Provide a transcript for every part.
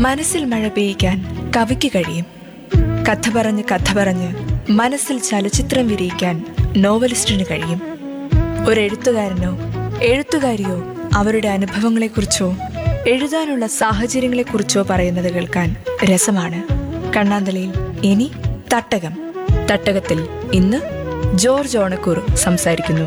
മനസ്സിൽ മഴ പെയ്യിക്കാൻ കവിക്ക് കഴിയും കഥ പറഞ്ഞ് കഥ പറഞ്ഞ് മനസ്സിൽ ചലച്ചിത്രം വിരിയിക്കാൻ നോവലിസ്റ്റിന് കഴിയും ഒരു എഴുത്തുകാരനോ എഴുത്തുകാരിയോ അവരുടെ അനുഭവങ്ങളെക്കുറിച്ചോ എഴുതാനുള്ള സാഹചര്യങ്ങളെക്കുറിച്ചോ പറയുന്നത് കേൾക്കാൻ രസമാണ് കണ്ണാന്തലയിൽ ഇനി തട്ടകം തട്ടകത്തിൽ ഇന്ന് ജോർജ് ഓണക്കൂർ സംസാരിക്കുന്നു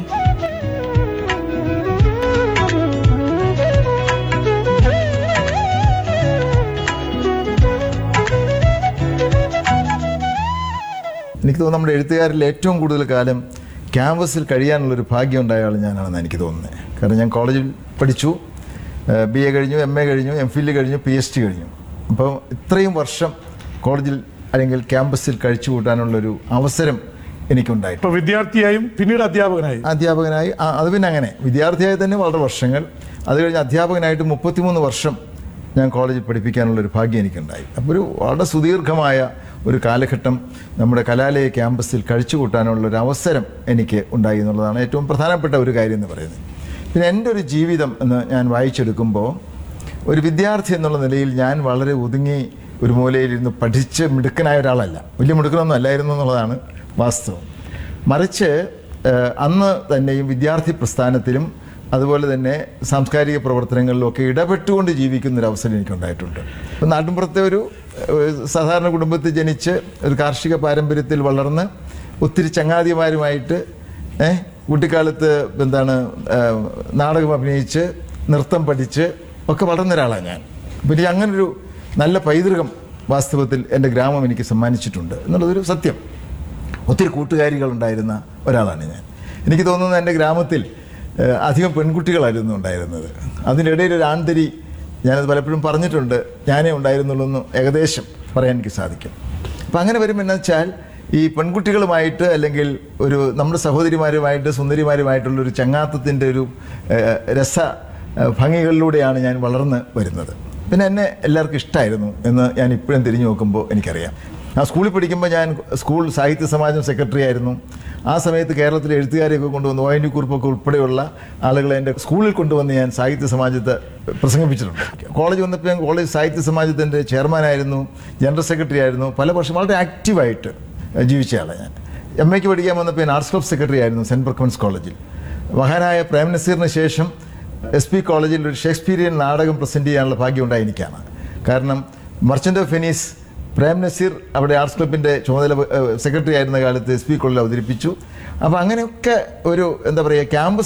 എനിക്ക് തോന്നുന്നു നമ്മുടെ എഴുത്തുകാരിൽ ഏറ്റവും കൂടുതൽ കാലം ക്യാമ്പസിൽ കഴിയാനുള്ളൊരു ഭാഗ്യം ഉണ്ടായ ആൾ ഞാനാണെന്ന് എനിക്ക് തോന്നുന്നത് കാരണം ഞാൻ കോളേജിൽ പഠിച്ചു ബി എ കഴിഞ്ഞു എം എ കഴിഞ്ഞു എം ഫിൽ കഴിഞ്ഞു പി എച്ച് ഡി കഴിഞ്ഞു അപ്പോൾ ഇത്രയും വർഷം കോളേജിൽ അല്ലെങ്കിൽ ക്യാമ്പസിൽ കഴിച്ചു കൂട്ടാനുള്ളൊരു അവസരം എനിക്കുണ്ടായിട്ടുണ്ട് ഇപ്പൊ വിദ്യാർത്ഥിയായും പിന്നീട് അധ്യാപകനായും അധ്യാപകനായി ആ, അത് പിന്നെ അങ്ങനെ വിദ്യാർത്ഥിയായി തന്നെ വളരെ വർഷങ്ങൾ അത് കഴിഞ്ഞ് അധ്യാപകനായിട്ട് മുപ്പത്തിമൂന്ന് വർഷം ഞാൻ കോളേജിൽ പഠിപ്പിക്കാനുള്ളൊരു ഭാഗ്യം എനിക്കുണ്ടായി അപ്പോൾ ഒരു വളരെ സുദീർഘമായ ഒരു കാലഘട്ടം നമ്മുടെ കലാലയ ക്യാമ്പസിൽ കഴിച്ചു കൂട്ടാനുള്ള ഒരു അവസരം എനിക്ക് ഉണ്ടായി എന്നുള്ളതാണ് ഏറ്റവും പ്രധാനപ്പെട്ട ഒരു കാര്യം എന്ന് പറയുന്നത് പിന്നെ എൻ്റെ ഒരു ജീവിതം എന്ന് ഞാൻ വായിച്ചെടുക്കുമ്പോൾ ഒരു വിദ്യാർത്ഥി എന്നുള്ള നിലയിൽ ഞാൻ വളരെ ഒതുങ്ങി ഒരു മൂലയിലിരുന്ന് പഠിച്ച് മിടുക്കനായ ഒരാളല്ല വലിയ മിടുക്കനൊന്നും അല്ലായിരുന്നു എന്നുള്ളതാണ് വാസ്തവം മറിച്ച് ഏഹ്, അന്ന് തന്നെയും വിദ്യാർത്ഥി പ്രസ്ഥാനത്തിലും അതുപോലെ തന്നെ സാംസ്കാരിക പ്രവർത്തനങ്ങളിലും ഒക്കെ ഇടപെട്ടുകൊണ്ട് ജീവിക്കുന്ന ഒരു അവസരം എനിക്കുണ്ടായിട്ടുണ്ട് ഇപ്പം നാട്ടിൻപുറത്തെ ഒരു ഏഹ്, സാധാരണ കുടുംബത്തിൽ ജനിച്ച് ഒരു കാർഷിക പാരമ്പര്യത്തിൽ വളർന്ന് ഒത്തിരി ചങ്ങാതിമാരുമായിട്ട് ഏഹ്, കുട്ടിക്കാലത്ത് എന്താണ് ഏഹ്, നാടകം അഭിനയിച്ച് നൃത്തം പഠിച്ച് ഒക്കെ വളർന്ന ഒരാളാണ് ഞാൻ പിന്നെ അങ്ങനൊരു നല്ല പൈതൃകം വാസ്തവത്തിൽ എൻ്റെ ഗ്രാമം എനിക്ക് സമ്മാനിച്ചിട്ടുണ്ട് എന്നുള്ളതൊരു സത്യം ഒത്തിരി കൂട്ടുകാരികളുണ്ടായിരുന്ന ഒരാളാണ് ഞാൻ എനിക്ക് തോന്നുന്നത് എൻ്റെ ഗ്രാമത്തിൽ ഏഹ്, അധികം പെൺകുട്ടികളായിരുന്നു ഉണ്ടായിരുന്നത് അതിനിടയിൽ ഒരു ആൺതരി ഞാനത് പലപ്പോഴും പറഞ്ഞിട്ടുണ്ട് ഞാനേ ഉണ്ടായിരുന്നുള്ളൂ എന്ന് ഏകദേശം പറയാൻ എനിക്ക് സാധിക്കും അപ്പം അങ്ങനെ വരുമ്പോൾ എന്താ വെച്ചാൽ ഈ പെൺകുട്ടികളുമായിട്ട് അല്ലെങ്കിൽ ഒരു നമ്മുടെ സഹോദരിമാരുമായിട്ട് സുന്ദരിമാരുമായിട്ടുള്ള ഒരു ചങ്ങാത്തത്തിൻ്റെ ഒരു ഏഹ്, രസ ഏഹ്, ഭംഗികളിലൂടെയാണ് ഞാൻ വളർന്ന് വരുന്നത് പിന്നെ എന്നെ എല്ലാവർക്കും ഇഷ്ടമായിരുന്നു എന്ന് ഞാൻ ഇപ്പോഴും തിരിഞ്ഞു നോക്കുമ്പോൾ എനിക്കറിയാം ആ സ്കൂളിൽ പഠിക്കുമ്പോൾ ഞാൻ സ്കൂൾ സാഹിത്യ സമാജം സെക്രട്ടറി ആയിരുന്നു ആ സമയത്ത് കേരളത്തിലെ എഴുത്തുകാരെയൊക്കെ കൊണ്ടുവന്ന് ഒ എൻ വി കുറിപ്പൊക്കെ ഉൾപ്പെടെയുള്ള ആളുകളെ എൻ്റെ സ്കൂളിൽ കൊണ്ടുവന്ന് ഞാൻ സാഹിത്യ സമാജത്തെ പ്രസംഗിപ്പിച്ചിട്ടുണ്ട് കോളേജ് വന്നപ്പോൾ ഞാൻ കോളേജ് സാഹിത്യ സമാജത്തിൻ്റെ ചെയർമാനായിരുന്നു ജനറൽ സെക്രട്ടറി ആയിരുന്നു പല വർഷം വളരെ ആക്റ്റീവായിട്ട് ജീവിച്ചയാളാണ് ഞാൻ എം എക്ക് പഠിക്കാൻ വന്നപ്പോൾ ഞാൻ ആർട്സ് ക്ലബ് സെക്രട്ടറി ആയിരുന്നു സെൻറ്റ് പെർക്കോൺസ് കോളേജിൽ മഹാനായ പ്രേം നസീറിന് ശേഷം എസ് പി കോളേജിൽ ഒരു ഷേക്സ്പീരിയൻ നാടകം പ്രസൻറ്റ് ചെയ്യാനുള്ള ഭാഗ്യം ഉണ്ടായി എനിക്കാണ് കാരണം merchant of Venice Prem Nazir അവിടെ ആർട്സ് ക്ലബിൻ്റെ ചുമതല സെക്രട്ടറി ആയിരുന്ന കാലത്ത് എസ് പി കോളേജിൽ അവതരിപ്പിച്ചു അപ്പോൾ അങ്ങനെയൊക്കെ ഒരു എന്താ പറയുക ക്യാമ്പസ്